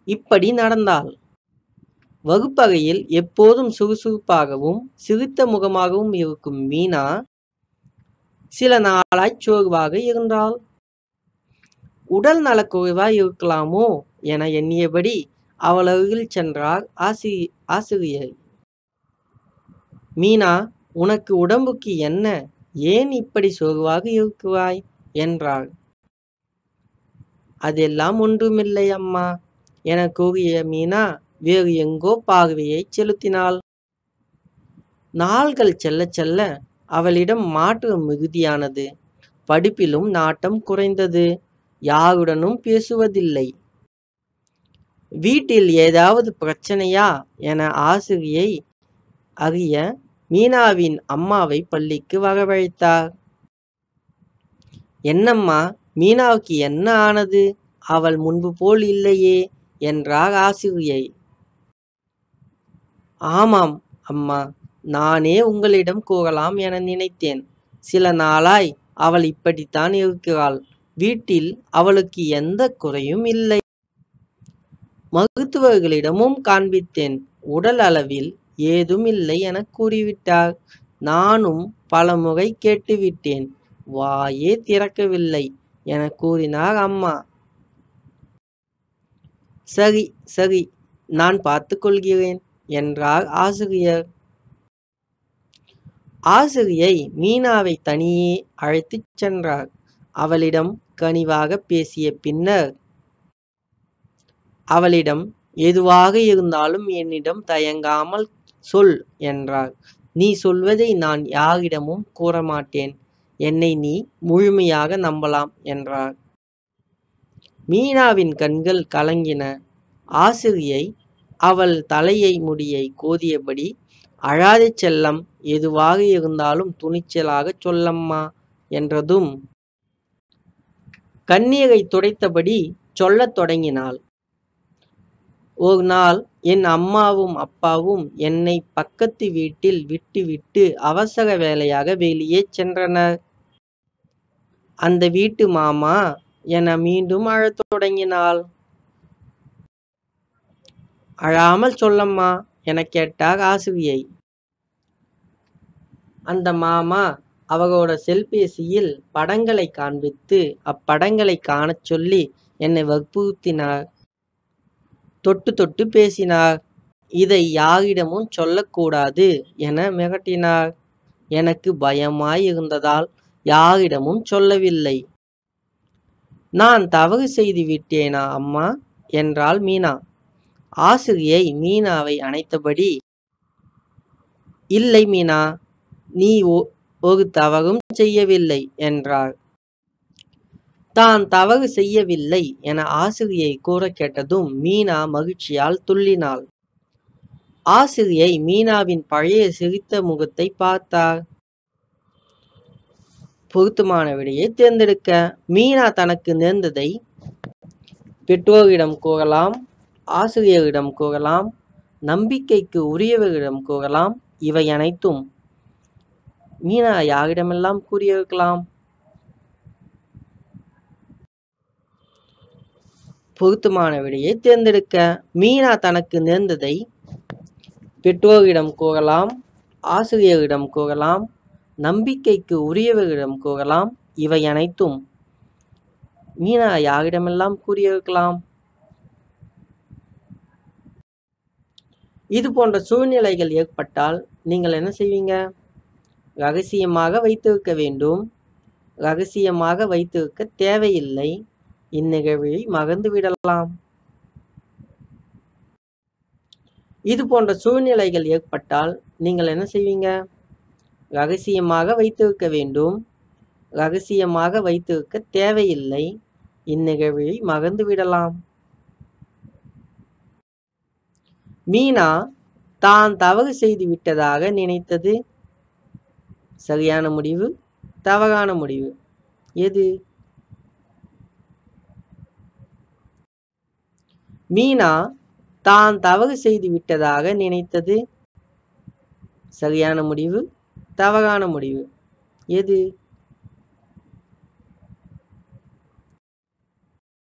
இப்படி நடந்தாள் வகுப்பறையில் எப்போதும் சுறுசுறுப்பாகவும் சிரித்த முகமாகவும் இருக்கும் மீனா சில நாளாய் சோர்வாக இருந்தாள் உடல் நலக்குறைவாய் இருக்கலாமோ என எண்ணியபடி அவள் அருகில் சென்றார் ஆசி ஆசிரியை மீனா உனக்கு உடம்புக்கு என்ன ஏன் இப்படி சோர்வாக இருக்கிறாய் என்றார் அதெல்லாம் ஒன்றுமில்லை அம்மா என கூறிய மீனா வேறு எங்கோ பார்வையை செலுத்தினாள் நாள்கள் செல்ல செல்ல அவளிடம் மாற்றம் மிகுதியானது படிப்பிலும் நாட்டம் குறைந்தது யாருடனும் பேசுவதில்லை வீட்டில் ஏதாவது பிரச்சனையா என ஆசிரியை அறிய மீனாவின் அம்மாவை பள்ளிக்கு வரவழைத்தார் என்னம்மா மீனாவுக்கு என்ன ஆனது அவள் முன்பு போல் இல்லையே என்றார் ஆசிரியை ஆமாம் அம்மா நானே உங்களிடம் கூறலாம் என நினைத்தேன் சில நாளாய் அவள் இப்படித்தான் இருக்கிறாள் வீட்டில் அவளுக்கு எந்த குறையும் இல்லை மருத்துவர்களிடமும் காண்பித்தேன் உடல் அளவில் ஏதும் இல்லை என கூறிவிட்டார் நானும் பல முறை கேட்டுவிட்டேன் வாயே திறக்கவில்லை என கூறினார் அம்மா சரி சரி நான் பார்த்து கொள்கிறேன் என்றார் ஆசிரியர் ஆசிரியை மீனாவை தனியே அழைத்துச் சென்றார் அவளிடம் கனிவாக பேசிய பின்னர் அவளிடம் எதுவாக இருந்தாலும் என்னிடம் தயங்காமல் சொல் என்றார் நீ சொல்வதை நான் யாரிடமும் கூற மாட்டேன் என்னை நீ முழுமையாக நம்பலாம் என்றார் மீனாவின் கண்கள் கலங்கின ஆசிரியை அவள் தலையை முடியை கோதியபடி அழாதே செல்லம் எதுவாக இருந்தாலும் துணிச்சலாக சொல்லம்மா என்றதும் கண்ணீரை துடைத்தபடி சொல்லத் தொடங்கினாள் ஒரு நாள் என் அம்மாவும் அப்பாவும் என்னை பக்கத்து வீட்டில் விட்டுவிட்டு அவசர வேலையாக வெளியே சென்றனர் அந்த வீட்டு மாமா என மீண்டும் அழத் தொடங்கினாள் அழாமல் சொல்லம்மா என கேட்டார் ஆசிரியை அந்த மாமா அவரோட செல்பேசியில் படங்களை காண்பித்து அப்படங்களை காணச் சொல்லி என்னை வற்புறுத்தினார் தொட்டு தொட்டு பேசினார் இதை யாரிடமும் சொல்லக்கூடாது என மிரட்டினார் எனக்கு பயமாய் இருந்ததால் யாரிடமும் சொல்லவில்லை நான் தவறு செய்து விட்டேனா அம்மா என்றாள் மீனா ஆசிரியை மீனாவை அணைத்தபடி இல்லை மீனா நீ ஒ- ஒரு தவறும் செய்யவில்லை என்றார் தான் தவறு செய்யவில்லை என ஆசிரியை கூற கேட்டதும் மீனா மகிழ்ச்சியால் துள்ளினாள் ஆசிரியை மீனாவின் பழைய சிரித்த முகத்தை பார்த்தார் பொருத்தமான விடையை தேர்ந்தெடுக்க மீனா தனக்கு நேர்ந்ததை பெற்றோரிடம் கூறலாம் ஆசிரியரிடம் கூறலாம் நம்பிக்கைக்கு உரியவரிடம் கூறலாம் இவை அனைத்தும் மீனா யாரிடமெல்லாம் கூறியிருக்கலாம் பொருத்தமான விடையை தேர்ந்தெடுக்க மீனா தனக்கு நேர்ந்ததை பெற்றோரிடம் கூறலாம் ஆசிரியரிடம் கூறலாம் நம்பிக்கைக்கு உரியவரிடம் கூறலாம் இவை அனைத்தும் மீனா யாரிடமெல்லாம் கூறியிருக்கலாம் இது போன்ற சூழ்நிலைகள் ஏற்பட்டால் நீங்கள் என்ன செய்வீங்க ரகசியமாக வைத்திருக்க வேண்டும் ரகசியமாக வைத்திருக்க தேவையில்லை இந்நிகழ்வை மறந்து விடலாம் இது போன்ற சூழ்நிலைகள் ஏற்பட்டால் நீங்கள் என்ன செய்வீங்க ரகசியமாக வைத்திருக்க வேண்டும் ரகசியமாக வைத்திருக்க தேவையில்லை இந்நிகழ்வை மறந்து விடலாம் மீனா தான் தவறு செய்து விட்டதாக நினைத்தது சரியான முடிவு தவறான முடிவு எது மீனா தான் தவறு செய்து விட்டதாக நினைத்தது சரியான முடிவு தவறான முடிவு எது